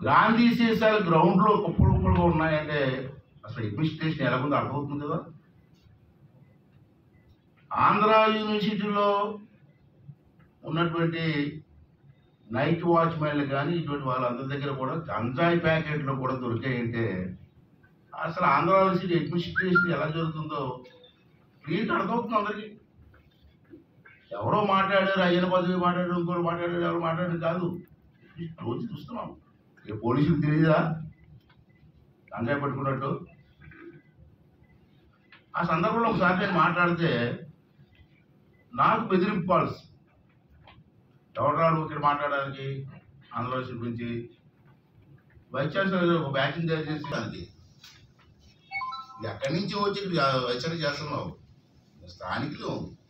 గాంధీ సీసాలు గ్రౌండ్లో కుప్పలు కుప్పలుగా ఉన్నాయంటే అసలు అడ్మినిస్ట్రేషన్ ఎలా ఉందో అర్థమవుతుంది కదా ఆంధ్ర యూనివర్సిటీలో ఉన్నటువంటి నైట్ వాచ్మెన్లు కానీ ఇటువంటి వాళ్ళందరి దగ్గర కూడా గంజాయి ప్యాకెట్లు కూడా దొరికాయంటే అసలు ఆంధ్ర యూనివర్సిటీ అడ్మినిస్ట్రేషన్ ఎలా జరుగుతుందో క్లియర్ అర్థమవుతుంది అందరికీ ఎవరో మాట్లాడారు అయ్యన పదవి మాట్లాడారు ఇంకోరు మాట్లాడారు ఎవరు మాట్లాడారు కాదు రోజు చూస్తున్నాం ఏ పోలీసులు తెలియదా గంజాయి పట్టుకున్నట్టు ఆ సందర్భంలో ఒకసారి నేను మాట్లాడితే నాకు బెదిరింపు కాల్స్ ఎవరు రాడు ఇక్కడ మాట్లాడడానికి ఆంధ్రప్రదేశ్ గురించి వైస్ ఛాన్సలర్ ఒక బ్యాచింగ్ తయారు చేసి దానికి ఎక్కడి నుంచి వచ్చి వైచరణ చేస్తున్నావు స్థానికులు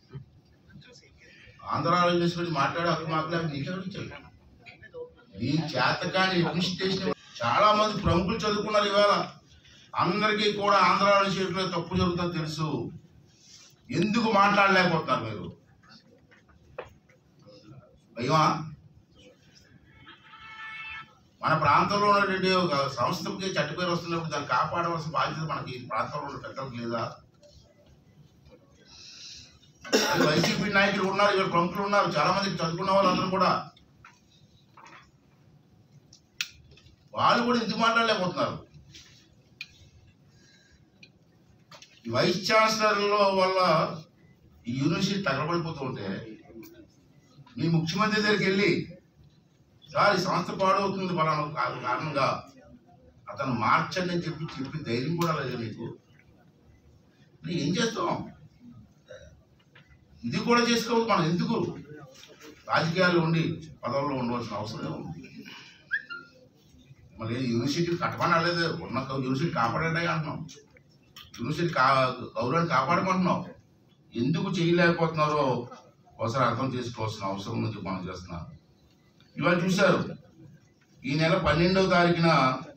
ఆంధ్ర యూనివర్సిటీ గురించి మాట్లాడే హక్కు మాట్లాడి నీకెవరిచ్చాడు నీ చేతకాని అడ్మినిస్ట్రేషన్ చాలా మంది ప్రముఖులు చదువుకున్నారు ఇవాళ అందరికీ కూడా ఆంధ్ర యూనివర్సిటీలో తప్పు జరుగుతుందో తెలుసు ఎందుకు మాట్లాడలేకపోతున్నారు మీరు భయమా మన ప్రాంతంలో ఉన్నటువంటి ఒక సంస్థకి చెట్టు పేరు వస్తున్నప్పుడు దాన్ని కాపాడవలసిన బాధ్యత మనకి ఈ ప్రాంతంలో ఉన్న పెద్దలకు లేదా అది వైసీపీ నాయకులు ఉన్నారు ఇక్కడ ప్రముఖులు ఉన్నారు చాలా మంది చదువుకున్న వాళ్ళందరూ కూడా వాళ్ళు కూడా ఎందుకు మాట్లాడలేకపోతున్నారు ఈ వైస్ ఛాన్సలర్ల వల్ల ఈ యూనివర్సిటీ తగలబడిపోతూ ఉంటే మీ ముఖ్యమంత్రి దగ్గరికి వెళ్ళి సార్ ఈ సంస్థ పాడవుతుంది పలానా కా- కారణంగా అతను మార్చండి అని చెప్పి చెప్పి ధైర్యం కూడా లేదు మీకు మరి ఏం చేస్తాం ఇది కూడా చేసుకోవద్దు మనం ఎందుకు రాజకీయాల్లో ఉండి పదవుల్లో ఉండవలసిన అవసరం ఉంది మళ్ళీ యూనివర్సిటీ కట్టమని అనలేదు ఉన్న యూనివర్సిటీ కాపాడండి అంటున్నాం యూనివర్సిటీ కా గౌరవాన్ని కాపాడమంటున్నాం ఎందుకు చేయలేకపోతున్నారో ఒకసారి అర్థం చేసుకోవాల్సిన అవసరం ఉంది మనం చేస్తున్నాం ఇవాళ చూశారు ఈ నెల పన్నెండవ తారీఖున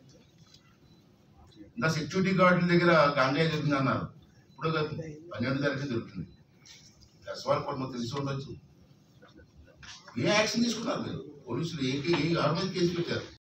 ఇంకా సెక్యూరిటీ గార్డుల దగ్గర గంజాయి దొరికింది అన్నారు ఇప్పుడు కాదు, పన్నెండు తారీఖు దొరికింది ప్లస్ వాళ్ళు కూడా మాకు తెలిసి ఉండొచ్చు ఏ యాక్షన్ తీసుకున్నారు మీరు పోలీసులు ఏ ఏ ఎవరి మీద కేసు పెట్టారు